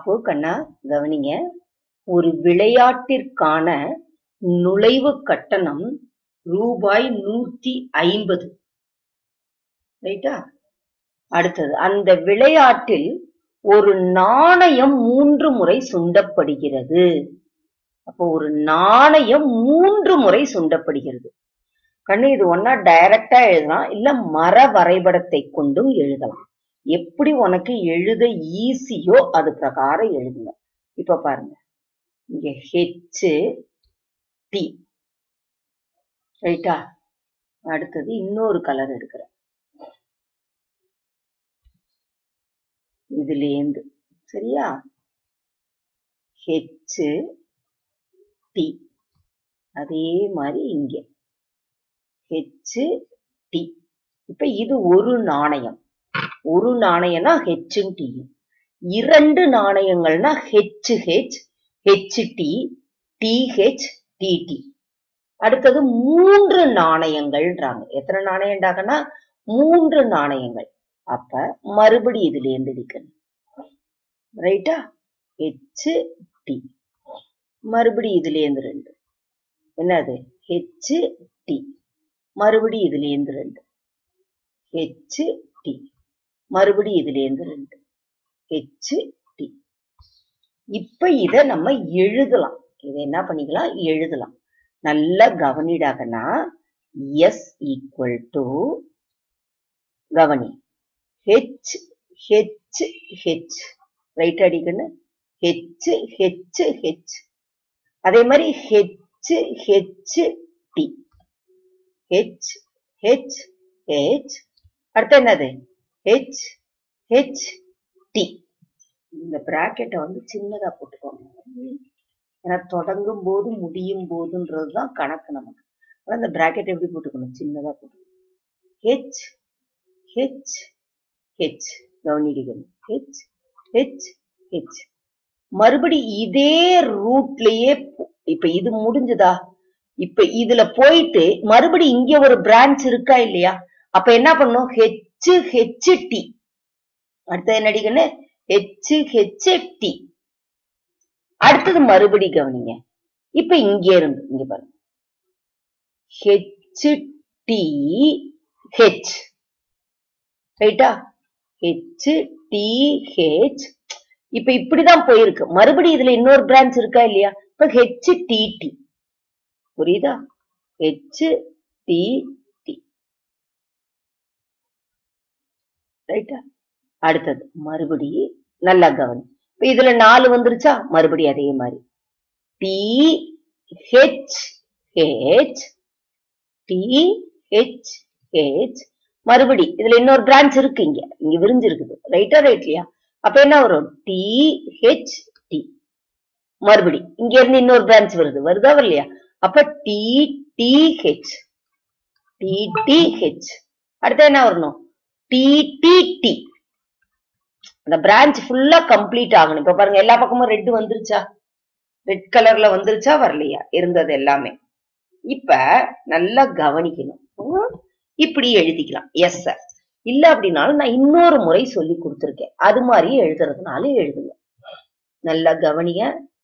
அப்போ கண்ணா கவனிங்க ஒரு விளையாட்டிற்கான நுழைவு கட்டணம் ரூபாய் நூத்தி ஐம்பது ரைட்டா அடுத்தது அந்த விளையாட்டில் ஒரு நாணயம் மூன்று முறை சுண்டப்படுகிறது அப்போ ஒரு நாணயம் மூன்று முறை சுண்டப்படுகிறது கண்ணு இது ஒன்னா டைரக்டா எழுதலாம் இல்ல மர வரைபடத்தை கொண்டும் எழுதலாம் எப்படி உனக்கு எழுத ஈஸியோ அது பிரகாரம் எழுதுங்க இப்ப பாருங்க இங்க ஹெச் டி ரைட்டா அடுத்தது இன்னொரு கலர் எடுக்கிறேன் இதுலேந்து சரியா ஹெச் டி அதே மாதிரி இங்க ஹெச் டி இப்ப இது ஒரு நாணயம் ஒரு நாணயம்னா ஹெச் டி இரண்டு நாணயங்கள்னா H H H T T H T T அடுத்தது மூன்று நாணயங்கள்ன்றாங்க எத்தனை நாணயம்டாங்கன்னா மூன்று நாணயங்கள் அப்ப மறுபடி இதுல இருந்து எடுக்கணும் ரைட்டா ஹெச் டி மறுபடி இதுல இருந்து ரெண்டு என்னது ஹெச் டி மறுபடி இதுல இருந்து ரெண்டு ஹெச் டி மறுபடி இதுல இருந்து ரெண்டு ஹெச் டி இப்ப இத நம்ம எழுதலாம் இதை என்ன பண்ணிக்கலாம் எழுதலாம் நல்லா கவனிடாகனா எஸ் ஈக்குவல் டு கவனி ஹெச் ஹெச் ஹெச் ரைட் அடிக்கணும் ஹெச் ஹெச் ஹெச் அதே மாதிரி H H T H H H அடுத்து என்னது ஹெச் ஹெச் டி இந்த பிராக்கெட்டை வந்து சின்னதா போட்டுக்கோங்க ஏன்னா தொடங்கும் போது முடியும் போதுன்றது தான் கணக்கு நமக்கு ஆனா இந்த பிராக்கெட் எப்படி போட்டுக்கணும் சின்னதா போட்டுக்கணும் ஹெச் ஹெச் ஹெச் கவனிக்கணும் ஹெச் ஹெச் ஹெச் மறுபடி இதே ரூட்லயே இப்ப இது முடிஞ்சுதா இப்ப இதுல போயிட்டு மறுபடி இங்க ஒரு பிரான்ச் இருக்கா இல்லையா அப்ப என்ன பண்ணும் ஹெச் ஹெச் டி அடுத்தது என்ன அடிக்கணும் ஹெச் ஹெச் டி அடுத்தது மறுபடி கவனிங்க இப்ப இங்க இருந்து இங்க பாருங்க ஹெச் டி ஹெச் ரைட்டா ஹெச் டி ஹெச் இப்ப இப்படிதான் போயிருக்கு மறுபடி இதுல இன்னொரு பிரான்ச் இருக்கா இல்லையா இப்ப ஹெச் டி டி புரியுதா ஹெச் டி டி ரைட்டா அடுத்தது மறுபடி நல்லா கவனி இப்ப இதுல நாலு வந்துருச்சா மறுபடி அதே மாதிரி T H H T H H மறுபடி இதுல இன்னொரு பிரான்ச் இருக்கு இங்க இங்க விரிஞ்சு இருக்குது ரைட்டா ரைட்லயா அப்ப என்ன வரும் டி ஹெச் டி மறுபடி இங்க இருந்து இன்னொரு பிரான்ச் வருது வருதா வரலையா அப்ப T T H T T H அடுத்து என்ன வரணும் டி டி டி அந்த பிரான்ச் ஃபுல்லா கம்ப்ளீட் ஆகணும் இப்ப பாருங்க எல்லா பக்கமும் ரெட் வந்துருச்சா ரெட் கலர்ல வந்துருச்சா வரலையா இருந்தது எல்லாமே இப்ப நல்லா கவனிக்கணும் உம், இப்படி எழுதிக்கலாம் எஸ் சார் இல்ல அப்படின்னாலும் நான் இன்னொரு முறை சொல்லி கொடுத்துருக்கேன் அது மாதிரி எழுதுறதுனால எழுதுங்க நல்லா கவனிங்க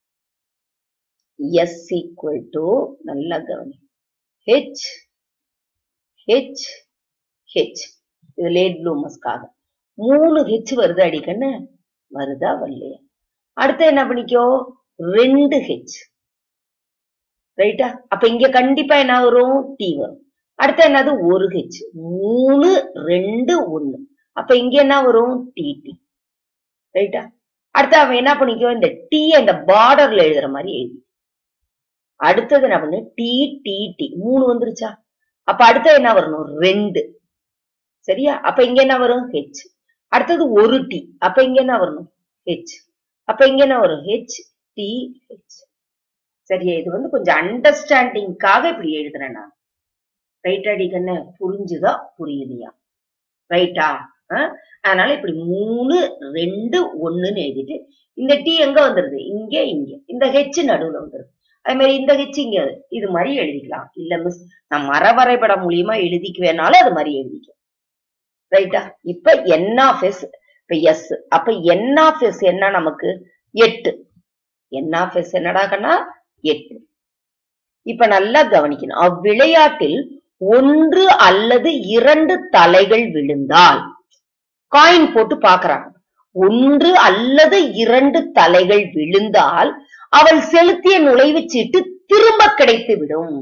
எஸ் ஈக்குவல் டு நல்லா கவனி ஹெச் ஹெச் ஹெச் இது லேட் ப்ளூமஸ்க்காக மூணு ஹெச் வருது அடிக்கண்ணு வருதா வரலையா அடுத்து என்ன பண்ணிக்கோ ரெண்டு ஹெச் ரைட்டா அப்ப இங்க கண்டிப்பா என்ன வரும் டி வரும் அடுத்து என்னது ஒரு ஹெச் மூணு ரெண்டு ஒண்ணு அப்ப இங்க என்ன வரும் டி டி ரைட்டா அடுத்து அவன் என்ன பண்ணிக்கோ இந்த டி இந்த பார்டர்ல எழுதுற மாதிரி எழுதி அடுத்தது என்ன பண்ணு டி டி டி மூணு வந்துருச்சா அப்ப அடுத்தது என்ன வரணும் ரெண்டு சரியா அப்ப இங்க என்ன வரும் ஹெச் அடுத்தது ஒரு டி அப்ப இங்க என்ன வரணும் ஹெச் அப்ப இங்க என்ன வரும் ஹெச் டி ஹெச் சரியா இது வந்து கொஞ்சம் அண்டர்ஸ்டாண்டிங்காக இப்படி எழுதுறேன் நான் ரைட் அடிக்கண்ண புரிஞ்சுதா புரியுதியா ரைட்டா அதனால இப்படி மூணு ரெண்டு ஒண்ணுன்னு எழுதிட்டு இந்த டி எங்க வந்துருது இங்க இங்க இந்த ஹெச் நடுவுல வந்துருது அதே மாதிரி இந்த ஹெச் இங்க இது மாதிரி எழுதிக்கலாம் இல்ல மிஸ் நான் மர வரைபடம் மூலியமா எழுதிக்குவேனாலும் அது மாதிரி எழுதிக்கும் ரைட்டா இப்ப என் ஆஃப் எஸ் இப்ப எஸ் அப்ப என் ஆஃப் எஸ் என்ன நமக்கு எட்டு என் ஆஃப் எஸ் என்னடா கண்ணா எட்டு இப்ப நல்லா கவனிக்கணும் அவ்விளையாட்டில் ஒன்று அல்லது இரண்டு தலைகள் விழுந்தால் காயின் போட்டு பாக்குறாங்க ஒன்று அல்லது இரண்டு தலைகள் விழுந்தால் அவள் செலுத்திய நுழைவுச் சீட்டு திரும்ப கிடைத்து விடும்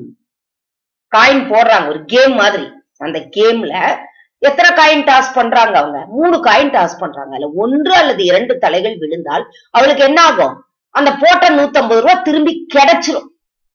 காயின் போடுறாங்க ஒரு கேம் மாதிரி அந்த கேம்ல எத்தனை காயின் டாஸ் பண்றாங்க அவங்க மூணு காயின் டாஸ் பண்றாங்க அதுல ஒன்று அல்லது இரண்டு தலைகள் விழுந்தால் அவளுக்கு என்ன ஆகும் அந்த போட்ட நூத்தம்பது ரூபாய் திரும்பி கிடைச்சிரும்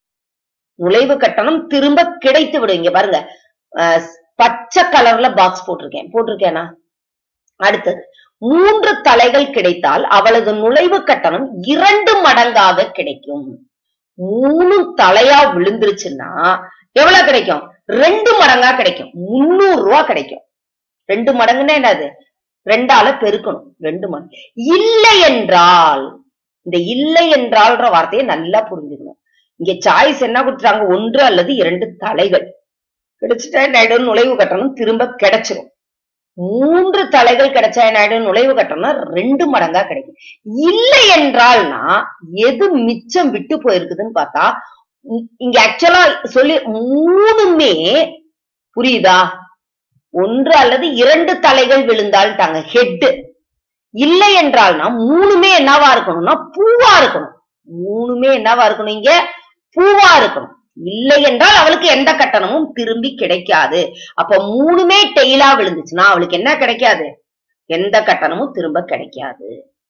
நுழைவு கட்டணம் திரும்ப கிடைத்து விடும் இங்க பாருங்க அஹ், பச்சை கலர்ல பாக்ஸ் போட்டிருக்கேன் போட்டிருக்கேனா அடுத்தது மூன்று தலைகள் கிடைத்தால் அவளது நுழைவு கட்டணம் இரண்டு மடங்காக கிடைக்கும் மூணு தலையா விழுந்துருச்சுன்னா எவ்வளவு கிடைக்கும் ரெண்டு மடங்கா கிடைக்கும் முன்னூறு ரூபாய் கிடைக்கும் ரெண்டு மடங்குன்னா என்னது ரெண்டால பெருக்கணும் ரெண்டு மடங்கு இல்லை என்றால் இந்த இல்லை என்றால்ன்ற வார்த்தையை நல்லா புரிஞ்சுக்கணும் இங்க சாய்ஸ் என்ன கொடுத்துட்டாங்க ஒன்று அல்லது இரண்டு தலைகள் கிடைச்சிட்டா நடு நுழைவு கட்டணம் திரும்ப கிடைச்சிரும் மூன்று தலைகள் கிடைச்சா என்ன நுழைவு கட்டணம் ரெண்டு மடங்கா கிடைக்கும் இல்லை என்றால்னா எது மிச்சம் விட்டு போயிருக்குதுன்னு பார்த்தா இ- இங்க ஆக்சுவலா சொல்லி மூணுமே புரியுதா ஒன்று அல்லது இரண்டு தலைகள் விழுந்தால்ட்டாங்க ஹெட் இல்லை என்றால்னா மூணுமே என்னவா இருக்கணும்னா பூவா இருக்கணும் மூணுமே என்னவா இருக்கணும் இங்க பூவா இருக்கணும் இல்லை என்றால் அவளுக்கு எந்த கட்டணமும் திரும்பி கிடைக்காது அப்ப மூணுமே டெய்லா விழுந்துச்சுன்னா அவளுக்கு என்ன கிடைக்காது எந்த கட்டணமும் திரும்ப கிடைக்காது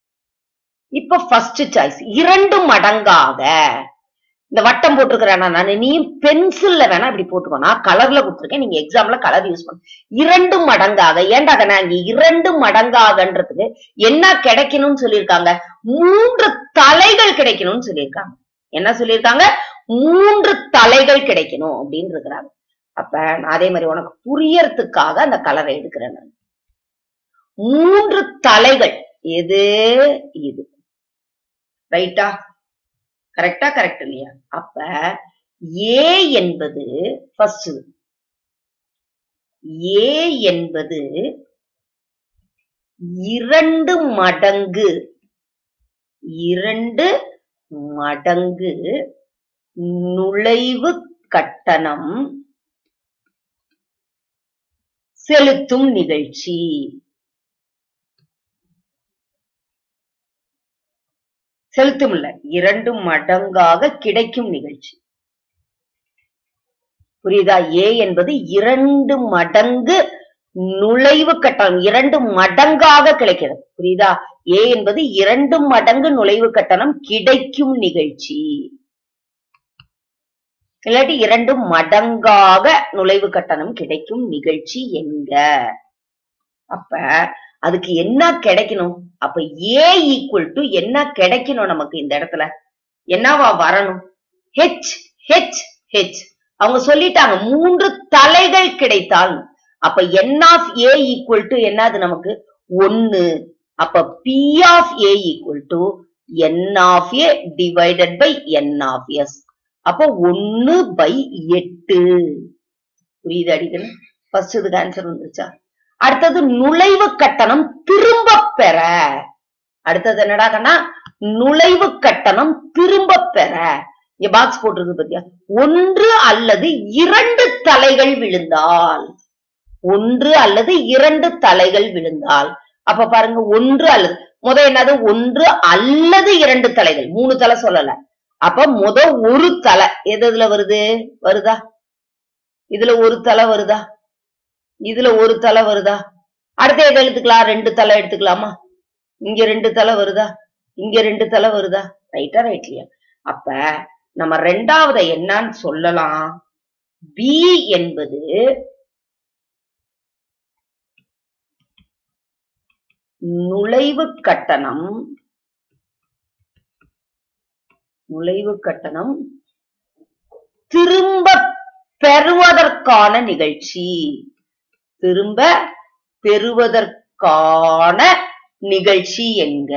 இப்ப ஃபர்ஸ்ட் சாய்ஸ் இரண்டு மடங்காக இந்த வட்டம் போட்டிருக்கிறேன் நான் நீ பென்சில்ல வேணா இப்படி போட்டுக்கோ நான் கலர்ல கொடுத்துருக்கேன் நீங்க எக்ஸாம்ல கலர் யூஸ் பண்ணு இரண்டு மடங்காக ஏன்டா கண்ணா இங்க இரண்டு மடங்காகன்றதுக்கு என்ன கிடைக்கணும்னு சொல்லியிருக்காங்க மூன்று தலைகள் கிடைக்கணும்னு சொல்லியிருக்காங்க என்ன சொல்லியிருக்காங்க மூன்று தலைகள் கிடைக்கணும் அப்படின்னு இருக்கிறாங்க அப்ப நான் அதே மாதிரி உனக்கு புரியறதுக்காக அந்த கலரை எடுக்கிறேன் நான் மூன்று தலைகள் எது இது ரைட்டா கரெக்டா கரெக்ட் இல்லையா அப்ப ஏ என்பது ஃபர்ஸ்ட் ஏ என்பது இரண்டு மடங்கு இரண்டு மடங்கு நுழைவு கட்டணம் செலுத்தும் நிகழ்ச்சி செலுத்தும் இல்ல இரண்டு மடங்காக கிடைக்கும் நிகழ்ச்சி புரியுதா ஏ என்பது இரண்டு மடங்கு நுழைவு கட்டணம் இரண்டு மடங்காக கிடைக்கிறது புரியுதா ஏ என்பது இரண்டு மடங்கு நுழைவு கட்டணம் கிடைக்கும் நிகழ்ச்சி இல்லாட்டி இரண்டு மடங்காக நுழைவு கட்டணம் கிடைக்கும் நிகழ்ச்சி எங்க அப்ப அதுக்கு என்ன கிடைக்கணும் அப்ப ஏ ஈக்குவல் டு என்ன கிடைக்கணும் நமக்கு இந்த இடத்துல என்னவா வரணும் ஹெச் ஹெச் ஹெச் அவங்க சொல்லிட்டாங்க மூன்று தலைகள் கிடைத்தால் அப்ப N of A equal to என்னது நமக்கு ஒன்னு அப்ப P of A equal to N of A divided by N of S அப்போ ஒன்னு பை எட்டு புரியுது அடிக்கணும் ஃபர்ஸ்ட் இதுக்கு ஆன்சர் வந்துருச்சா அடுத்தது நுழைவு கட்டணம் திரும்ப பெற அடுத்தது என்னடா கண்ணா நுழைவு கட்டணம் திரும்ப பெற இங்க பாக்ஸ் போட்டிருக்கு பத்தியா ஒன்று அல்லது இரண்டு தலைகள் விழுந்தால் ஒன்று அல்லது இரண்டு தலைகள் விழுந்தால் அப்ப பாருங்க ஒன்று அல்லது முத என்னது ஒன்று அல்லது இரண்டு தலைகள் மூணு தலை சொல்லல அப்ப முத ஒரு தலை எது இதுல வருது வருதா இதுல ஒரு தலை வருதா இதுல ஒரு தலை வருதா அடுத்த எதை எடுத்துக்கலாம் ரெண்டு தலை எடுத்துக்கலாமா இங்க ரெண்டு தலை வருதா இங்க ரெண்டு தலை வருதா ரைட்டா ரைட்லியா அப்ப நம்ம ரெண்டாவத என்னன்னு சொல்லலாம் பி என்பது நுழைவு கட்டணம் நுழைவு கட்டணம் திரும்ப பெறுவதற்கான நிகழ்ச்சி திரும்ப பெறுவதற்கான நிகழ்ச்சி எங்க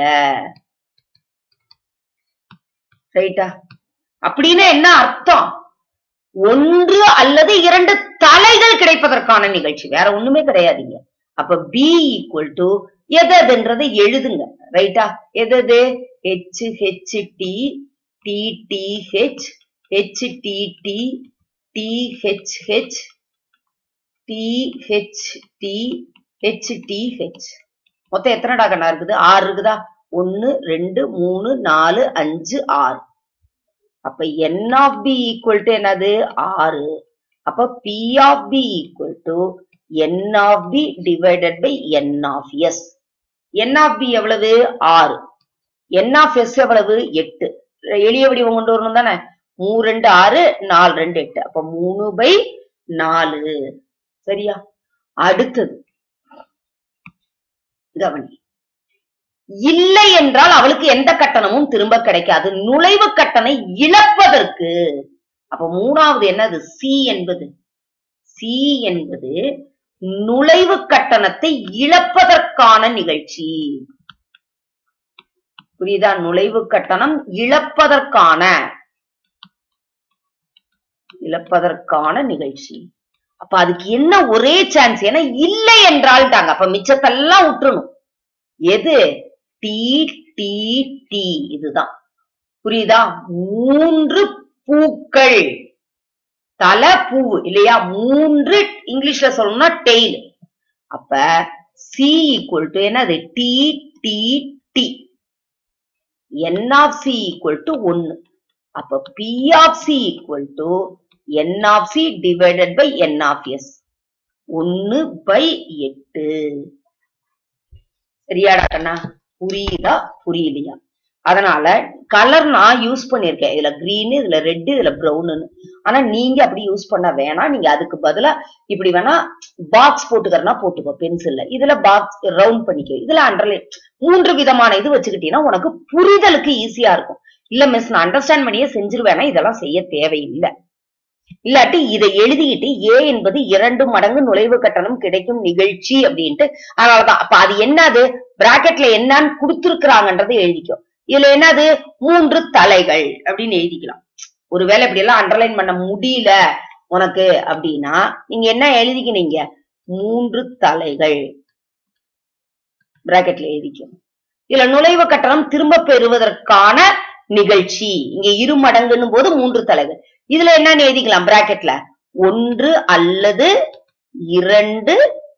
ரைட்டா அப்படின்னு என்ன அர்த்தம் ஒன்று அல்லது இரண்டு தலைகள் கிடைப்பதற்கான நிகழ்ச்சி வேற ஒண்ணுமே கிடையாதுங்க அப்ப பி ஈக்குவல் டு எதுன்றதை எழுதுங்க ரைட்டா எது H H T T T H H T T T H H T H T H T H மொத்தம் எத்தனைடா கண்ணா இருக்குது ஆறு இருக்குதா ஒன்னு ரெண்டு மூணு நாலு அஞ்சு ஆறு அப்ப N of B equal to என்னது ஆறு அப்ப P of B equal to N of B divided by N of S N of B எவ்வளவு ஆறு என் ஆஃப் எஸ் எவ்வளவு எட்டு எளிய வடிவம் கொண்டு வரணும் தானே மூணு ரெண்டு ஆறு நாலு ரெண்டு எட்டு அப்ப மூணு பை நாலு சரியா அடுத்தது கவனி இல்லை என்றால் அவளுக்கு எந்த கட்டணமும் திரும்ப கிடைக்காது நுழைவு கட்டணை இழப்பதற்கு அப்ப மூணாவது என்னது சி என்பது சி என்பது நுழைவு கட்டணத்தை இழப்பதற்கான நிகழ்ச்சி புரியுதா நுழைவு கட்டணம் இழப்பதற்கான இழப்பதற்கான நிகழ்ச்சி அப்ப அதுக்கு என்ன ஒரே சான்ஸ் ஏன்னா இல்லை என்றால்ட்டாங்க அப்ப மிச்சத்தெல்லாம் விட்டுறணும் எது டி டி டி இதுதான் புரியுதா மூன்று பூக்கள் தலை பூவு இல்லையா மூன்று இங்கிலீஷ்ல சொல்லணும்னா டெய்ல் அப்ப சி ஈக்குவல் டு என்னது T T T N of C equal to ஒன்னு அப்ப P of C equal to N of C divided by N of S ஒன்னு பை எட்டு சரியாடா கண்ணா புரியுதா புரியலையா அதனால கலர் நான் யூஸ் பண்ணிருக்கேன் இதுல கிரீன் இதுல ரெட் இதுல ப்ரௌன்னு ஆனா நீங்க அப்படி யூஸ் பண்ண வேணாம் நீங்க அதுக்கு பதிலா இப்படி வேணா பாக்ஸ் போட்டுக்கறனா போட்டுக்கோ பென்சில்ல இதுல பாக்ஸ் ரவுண்ட் பண்ணிக்கோ இதுல அண்டர்லைன் மூன்று விதமான இது வச்சுக்கிட்டீங்கன்னா உனக்கு புரிதலுக்கு ஈஸியா இருக்கும் இல்ல மிஸ் நான் அண்டர்ஸ்டாண்ட் பண்ணியே செஞ்சிருவேனா இதெல்லாம் செய்ய தேவையில்லை இல்லாட்டி இதை எழுதிக்கிட்டு ஏ என்பது இரண்டு மடங்கு நுழைவு கட்டணம் கிடைக்கும் நிகழ்ச்சி அப்படின்ட்டு அதனாலதான் அப்ப அது என்னது பிராக்கெட்ல என்னன்னு கொடுத்திருக்கிறாங்கன்றதை எழுதிக்கும் இதுல என்னது மூன்று தலைகள் அப்படின்னு எழுதிக்கலாம் ஒருவேளை இப்படி எல்லாம் அண்டர்லைன் பண்ண முடியல உனக்கு அப்படின்னா நீங்க என்ன எழுதிக்கினீங்க மூன்று தலைகள் பிராக்கெட்ல எழுதிக்கும் இதுல நுழைவு கட்டணம் திரும்ப பெறுவதற்கான நிகழ்ச்சி இங்க இரு மடங்குன்னும் போது மூன்று தலைகள் இதுல என்னன்னு எழுதிக்கலாம் பிராக்கெட்ல ஒன்று அல்லது இரண்டு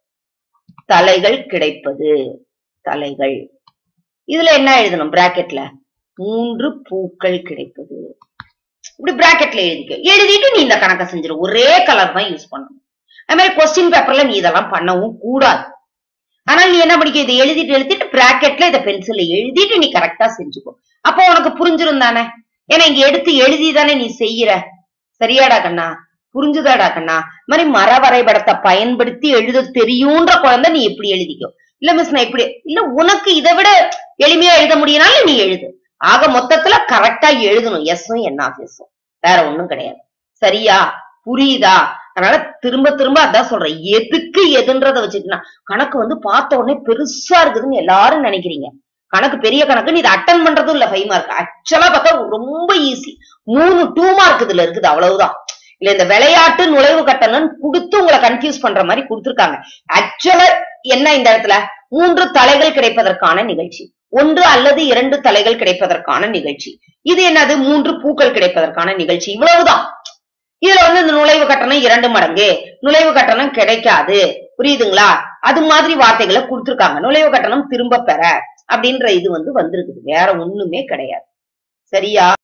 தலைகள் கிடைப்பது தலைகள் இதுல என்ன எழுதணும் பிராக்கெட்ல மூன்று பூக்கள் கிடைப்பது இப்படி பிராக்கெட்ல எழுதிக்க எழுதிட்டு நீ இந்த கணக்கை செஞ்சிரு ஒரே கலர் தான் யூஸ் பண்ணணும் அது மாதிரி கொஸ்டின் பேப்பர்ல நீ இதெல்லாம் பண்ணவும் கூடாது ஆனால் நீ என்ன படிக்க இதை எழுதிட்டு எழுதிட்டு பிராக்கெட்ல இதை பென்சில்ல எழுதிட்டு நீ கரெக்டா செஞ்சுக்கோ அப்போ உனக்கு புரிஞ்சிரும் தானே ஏன்னா இங்க எடுத்து எழுதி தானே நீ செய்யற சரியாடா கண்ணா புரிஞ்சுதாடா கண்ணா இந்த மாதிரி மர வரைபடத்தை பயன்படுத்தி எழுத தெரியும்ன்ற குழந்தை நீ இப்படி எழுதிக்கோ இல்ல மிஸ் நான் இப்படி இல்ல உனக்கு இதை விட எளிமையா எழுத முடியும்னாலும் நீ எழுது ஆக மொத்தத்துல கரெக்டா எழுதணும் எஸ்ஸும் என்ன எஸ்ஸும் வேற ஒண்ணும் கிடையாது சரியா புரியுதா அதனால திரும்ப திரும்ப அதான் சொல்றேன் எதுக்கு எதுன்றத வச்சுக்கிட்டா கணக்கு வந்து பார்த்த உடனே பெருசா இருக்குதுன்னு எல்லாரும் நினைக்கிறீங்க கணக்கு பெரிய கணக்குன்னு இது அட்டன் பண்றதும் இல்ல ஃபைவ் மார்க் ஆக்சுவலா பார்த்தா ரொம்ப ஈஸி மூணு டூ மார்க் இதுல இருக்குது அவ்வளவுதான் இல்ல இந்த விளையாட்டு நுழைவு கட்டணம் கொடுத்து உங்களை கன்ஃபியூஸ் பண்ற மாதிரி கொடுத்துருக்காங்க ஆக்சுவலா என்ன இந்த இடத்துல மூன்று தலைகள் கிடைப்பதற்கான நிகழ்ச்சி ஒன்று அல்லது இரண்டு தலைகள் கிடைப்பதற்கான நிகழ்ச்சி இது என்னது மூன்று பூக்கள் கிடைப்பதற்கான நிகழ்ச்சி இவ்வளவுதான் இதுல வந்து இந்த நுழைவு கட்டணம் இரண்டு மடங்கு நுழைவு கட்டணம் கிடைக்காது புரியுதுங்களா அது மாதிரி வார்த்தைகளை கொடுத்திருக்காங்க நுழைவு கட்டணம் திரும்ப பெற அப்படின்ற இது வந்து வந்திருக்குது வேற ஒண்ணுமே கிடையாது சரியா